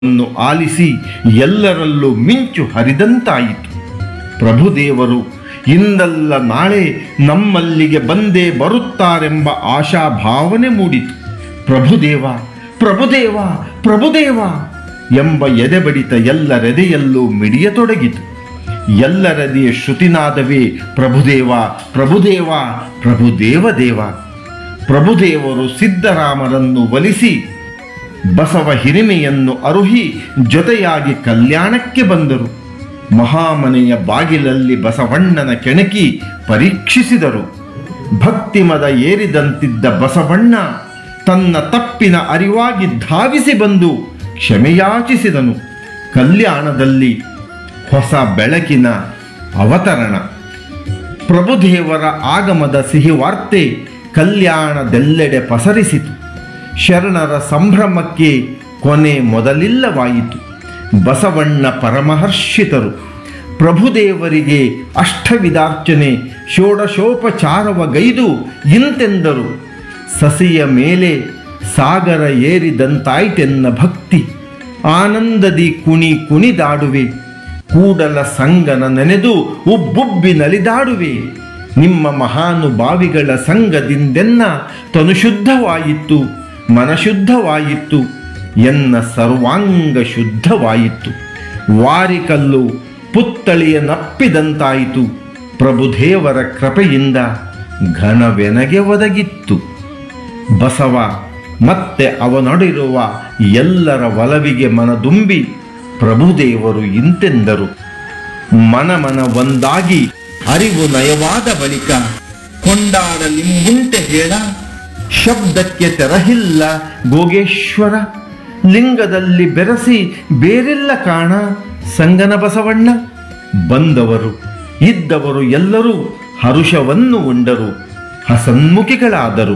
ನ್ನು ಆಲಿಸಿ ಎಲ್ಲರಲ್ಲೂ ಮಿಂಚು ಹರಿದಂತಾಯಿತು ಪ್ರಭುದೇವರು ಇಂದಲ್ಲ ನಾಳೆ ನಮ್ಮಲ್ಲಿಗೆ ಬಂದೇ ಬರುತ್ತಾರೆಂಬ ಆಶಾಭಾವನೆ ಮೂಡಿತು ಪ್ರಭುದೇವ ಪ್ರಭುದೇವ ಪ್ರಭುದೇವ ಎಂಬ ಎದೆಬಡಿತ ಎಲ್ಲರೆದೆಯಲ್ಲೂ ಮಿಡಿಯತೊಡಗಿತು ಎಲ್ಲರದೆಯ ಶ್ರುತಿನಾದವೇ ಪ್ರಭುದೇವ ಪ್ರಭುದೇವ ಪ್ರಭುದೇವ ದೇವ ಪ್ರಭುದೇವರು ಸಿದ್ದರಾಮರನ್ನು ಒಲಿಸಿ ಬಸವ ಹಿರಿಮೆಯನ್ನು ಅರುಹಿ ಜೊತೆಯಾಗಿ ಕಲ್ಯಾಣಕ್ಕೆ ಬಂದರು ಮಹಾಮನೆಯ ಬಾಗಿಲಲ್ಲಿ ಬಸವಣ್ಣನ ಕೆಣಕಿ ಪರೀಕ್ಷಿಸಿದರು ಭಕ್ತಿಮದ ಏರಿದಂತಿದ್ದ ಬಸವಣ್ಣ ತನ್ನ ತಪ್ಪಿನ ಅರಿವಾಗಿ ಧಾವಿಸಿ ಬಂದು ಕ್ಷಮೆಯಾಚಿಸಿದನು ಕಲ್ಯಾಣದಲ್ಲಿ ಹೊಸ ಬೆಳಕಿನ ಅವತರಣ ಪ್ರಭುದೇವರ ಆಗಮದ ಸಿಹಿ ವಾರ್ತೆ ಕಲ್ಯಾಣದೆಲ್ಲೆಡೆ ಪಸರಿಸಿತು ಶರಣರ ಸಂಭ್ರಮಕ್ಕೆ ಕೊನೆ ಮೊದಲಿಲ್ಲವಾಯಿತು ಬಸವಣ್ಣ ಪರಮಹರ್ಷಿತರು ಪ್ರಭುದೇವರಿಗೆ ಅಷ್ಟವಿಧಾರ್ಚನೆ ಷೋಡಶೋಪಚಾರವಗೈದು ಇಂತೆಂದರು ಸಸಿಯ ಮೇಲೆ ಸಾಗರ ಏರಿದಂತಾಯ್ತೆನ್ನ ಭಕ್ತಿ ಆನಂದದಿ ಕುಣಿ ಕುಣಿದಾಡುವೆ ಕೂಡಲ ಸಂಗನ ನೆನೆದು ಉಬ್ಬುಬ್ಬಿ ನಲಿದಾಡುವೆ ನಿಮ್ಮ ಮಹಾನುಭಾವಿಗಳ ಸಂಗದಿಂದೆನ್ನ ತನುಶುದ್ಧವಾಯಿತು ಮನಶುದ್ಧವಾಯಿತು ಎನ್ನ ಸರ್ವಾಂಗ ಶುದ್ಧವಾಯಿತು ವಾರಿಕಲ್ಲು ಪುತ್ತಳಿಯ ನಪ್ಪಿದಂತಾಯಿತು ಪ್ರಭುದೇವರ ಕೃಪೆಯಿಂದ ಘನವೆನಗೆ ಒದಗಿತ್ತು ಬಸವ ಮತ್ತೆ ಅವನೊಡಿರುವ ಎಲ್ಲರ ಒಲವಿಗೆ ಮನದುಂಬಿ ಪ್ರಭುದೇವರು ಇಂತೆಂದರು ಮನ ಮನ ಒಂದಾಗಿ ಅರಿವು ನಯವಾದ ಬಳಿಕ ಕೊಂಡಾಡಲಿಂಗುಂಟೆ ಹೇಳ ಶಬ್ದಕ್ಕೆ ತೆರಹಿಲ್ಲ ಭೋಗೇಶ್ವರ ಲಿಂಗದಲ್ಲಿ ಬೆರೆಸಿ ಬೇರೆಲ್ಲ ಕಾಣ ಸಂಗನ ಬಸವಣ್ಣ ಬಂದವರು ಇದ್ದವರು ಎಲ್ಲರೂ ಹರುಷವನ್ನು ಉಂಡರು ಹಸನ್ಮುಖಿಗಳಾದರು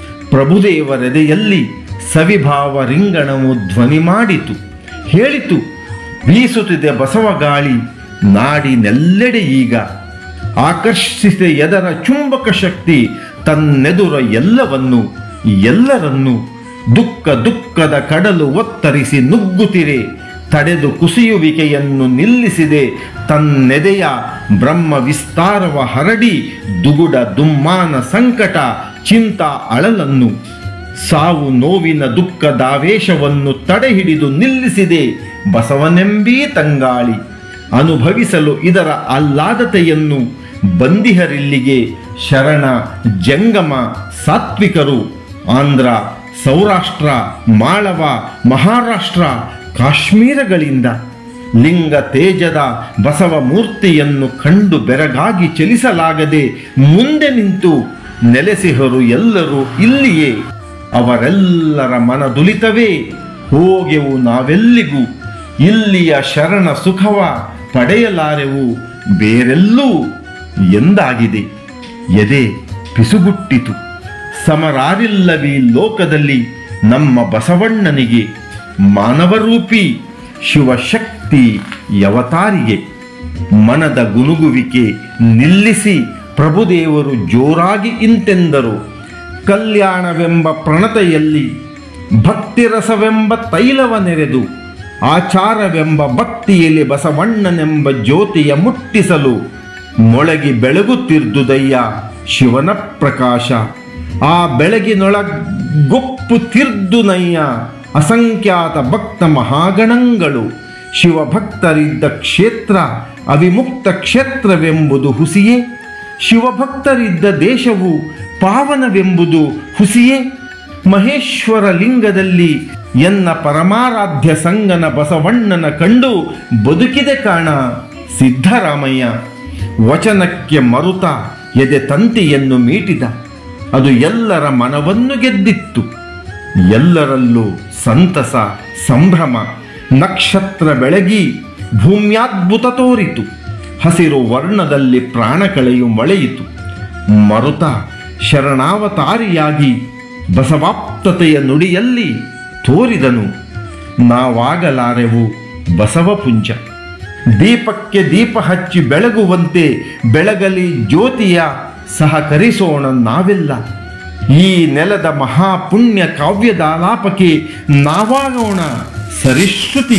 ಪ್ರಭುದೇವರೆದೆಯಲ್ಲಿ ಸವಿಭಾವ ರಿಂಗಣವು ಧ್ವನಿ ಮಾಡಿತು ಹೇಳಿತು ಬೀಸುತ್ತಿದೆ ಬಸವ ಗಾಳಿ ನಾಡಿನೆಲ್ಲೆಡೆ ಈಗ ಆಕರ್ಷಿಸಿದ ಎದರ ಚುಂಬಕ ಶಕ್ತಿ ತನ್ನೆದುರ ಎಲ್ಲವನ್ನು ಎಲ್ಲರನ್ನು ದುಃಖ ದುಃಖದ ಕಡಲು ಒತ್ತರಿಸಿ ನುಗ್ಗುತ್ತಿರೆ ತಡೆದು ಕುಸಿಯುವಿಕೆಯನ್ನು ನಿಲ್ಲಿಸಿದೆ ತನ್ನೆದೆಯ ಬ್ರಹ್ಮ ವಿಸ್ತಾರವ ಹರಡಿ ದುಗುಡ ದುಮ್ಮಾನ ಸಂಕಟ ಚಿಂತ ಅಳಲನ್ನು ಸಾವು ನೋವಿನ ದುಃಖದಾವೇಶವನ್ನು ತಡೆಹಿಡಿದು ನಿಲ್ಲಿಸಿದೆ ಬಸವನೆಂಬೀ ತಂಗಾಳಿ ಅನುಭವಿಸಲು ಇದರ ಆಹ್ಲಾದತೆಯನ್ನು ಬಂದಿಹರಿಲ್ಲಿಗೆ ಶರಣ ಜಂಗಮ ಸಾತ್ವಿಕರು ಆಂಧ್ರ ಸೌರಾಷ್ಟ್ರ ಮಾಳವ ಮಹಾರಾಷ್ಟ್ರ ಕಾಶ್ಮೀರಗಳಿಂದ ಲಿಂಗ ತೇಜದ ಬಸವ ಮೂರ್ತಿಯನ್ನು ಕಂಡು ಬೆರಗಾಗಿ ಚಲಿಸಲಾಗದೆ ಮುಂದೆ ನಿಂತು ನೆಲೆಸಿಹರು ಎಲ್ಲರೂ ಇಲ್ಲಿಯೇ ಅವರೆಲ್ಲರ ಮನದುಲಿತವೇ ಹೋಗೆವು ನಾವೆಲ್ಲಿಗೂ ಇಲ್ಲಿಯ ಶರಣ ಸುಖವ ಪಡೆಯಲಾರೆವು ಬೇರೆಲ್ಲೂ ಎಂದಾಗಿದೆ ಎದೆ ಪಿಸುಗುಟ್ಟಿತು ಸಮರಾರಿಲ್ಲವೀ ಲೋಕದಲ್ಲಿ ನಮ್ಮ ಬಸವಣ್ಣನಿಗೆ ಮಾನವರೂಪಿ ಶಿವಶಕ್ತಿ ಯವತಾರಿಗೆ ಮನದ ಗುನುಗುವಿಕೆ ನಿಲ್ಲಿಸಿ ಪ್ರಭುದೇವರು ಜೋರಾಗಿ ಇಂತೆಂದರು ಕಲ್ಯಾಣವೆಂಬ ಪ್ರಣತೆಯಲ್ಲಿ ಭಕ್ತಿರಸವೆಂಬ ತೈಲವ ನೆರೆದು ಆಚಾರವೆಂಬ ಭಕ್ತಿಯಲ್ಲಿ ಬಸವಣ್ಣನೆಂಬ ಜ್ಯೋತಿಯ ಮುಟ್ಟಿಸಲು ಮೊಳಗಿ ಬೆಳಗುತ್ತಿರ್ದುದಯ್ಯ ಶಿವನ ಪ್ರಕಾಶ ಆ ಬೆಳಗಿನೊಳಗೊಪ್ಪು ತಿರ್ದುನಯ್ಯ ಅಸಂಖ್ಯಾತ ಭಕ್ತ ಮಹಾಗಣಗಳು ಶಿವಭಕ್ತರಿದ್ದ ಕ್ಷೇತ್ರ ಅವಿಮುಕ್ತ ಕ್ಷೇತ್ರವೆಂಬುದು ಹುಸಿಯೇ ಶಿವಭಕ್ತರಿದ್ದ ದೇಶವು ಪಾವನವೆಂಬುದು ಹುಸಿಯೇ ಮಹೇಶ್ವರ ಲಿಂಗದಲ್ಲಿ ಎನ್ನ ಪರಮಾರಾಧ್ಯ ಸಂಗನ ಬಸವಣ್ಣನ ಕಂಡು ಬದುಕಿದೆ ಕಾಣ ಸಿದ್ಧರಾಮಯ್ಯ ವಚನಕ್ಕೆ ಮರುತ ಎದೆ ತಂತಿಯನ್ನು ಮೀಟಿದ ಅದು ಎಲ್ಲರ ಮನವನ್ನು ಗೆದ್ದಿತ್ತು ಎಲ್ಲರಲ್ಲೂ ಸಂತಸ ಸಂಭ್ರಮ ನಕ್ಷತ್ರ ಬೆಳಗಿ ಭೂಮ್ಯಾದ್ಭುತ ತೋರಿತು ಹಸಿರು ವರ್ಣದಲ್ಲಿ ಪ್ರಾಣ ಕಳೆಯು ಮೊಳೆಯಿತು ಮರುತ ಶರಣಾವತಾರಿಯಾಗಿ ಬಸವಾಪ್ತತೆಯ ನುಡಿಯಲ್ಲಿ ತೋರಿದನು ನಾವಾಗಲಾರೆವು ಬಸವಪುಂಜ ದೀಪಕ್ಕೆ ದೀಪ ಹಚ್ಚಿ ಬೆಳಗುವಂತೆ ಬೆಳಗಲಿ ಜ್ಯೋತಿಯ ಸಹಕರಿಸೋಣ ನಾವೆಲ್ಲ ಈ ನೆಲದ ಮಹಾಪುಣ್ಯ ಕಾವ್ಯದಾಲಾಪಕ್ಕೆ ನಾವಾಗೋಣ ಸರಿಶ್ರುತಿ